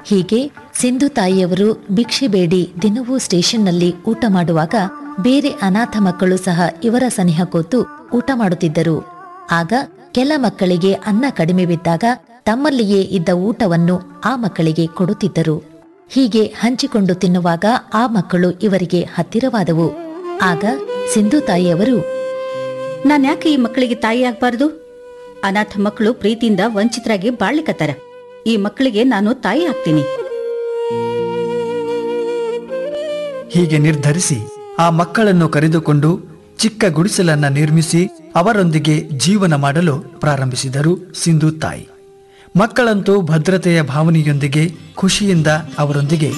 ಹೀಗೆ ಸಿಂಧು ತಾಯಿಯವರು ಭಿಕ್ಷೆ ಬೇಡಿ ದಿನವೂ ಸ್ಟೇಷನ್ನಲ್ಲಿ ಊಟ ಮಾಡುವಾಗ ಬೇರೆ ಅನಾಥ ಮಕ್ಕಳು ಸಹ ಇವರ ಸನಿಹ ಕೂತು ಊಟ ಮಾಡುತ್ತಿದ್ದರು ಆಗ ಕೆಲ ಮಕ್ಕಳಿಗೆ ಅನ್ನ ಕಡಿಮೆ ಬಿದ್ದಾಗ ತಮ್ಮಲ್ಲಿಯೇ ಇದ್ದ ಊಟವನ್ನು ಆ ಮಕ್ಕಳಿಗೆ ಕೊಡುತ್ತಿದ್ದರು ಹೀಗೆ ಹಂಚಿಕೊಂಡು ತಿನ್ನುವಾಗ ಆ ಮಕ್ಕಳು ಇವರಿಗೆ ಹತ್ತಿರವಾದವು ಆಗ ಸಿಂಧು ತಾಯಿಯವರು ನಾನ್ ಯಾಕೆ ಈ ಮಕ್ಕಳಿಗೆ ತಾಯಿ ಆಗ್ಬಾರ್ದು ಅನಾಥ ಮಕ್ಕಳು ಪ್ರೀತಿಯಿಂದ ವಂಚಿತರಾಗಿ ಬಾಳ್ಲಿಕತ್ತಾರ ಈ ಮಕ್ಕಳಿಗೆ ನಾನು ತಾಯಿ ಆಗ್ತೀನಿ ಹೀಗೆ ನಿರ್ಧರಿಸಿ ಆ ಮಕ್ಕಳನ್ನು ಕರೆದುಕೊಂಡು ಚಿಕ್ಕ ಗುಡಿಸಲನ್ನ ನಿರ್ಮಿಸಿ ಅವರೊಂದಿಗೆ ಜೀವನ ಮಾಡಲು ಪ್ರಾರಂಭಿಸಿದರು ಸಿಂಧು ತಾಯಿ ಮಕ್ಕಳಂತೂ ಭದ್ರತೆಯ ಭಾವನೆಯೊಂದಿಗೆ ಖುಷಿಯಿಂದ ಅವರೊಂದಿಗೆ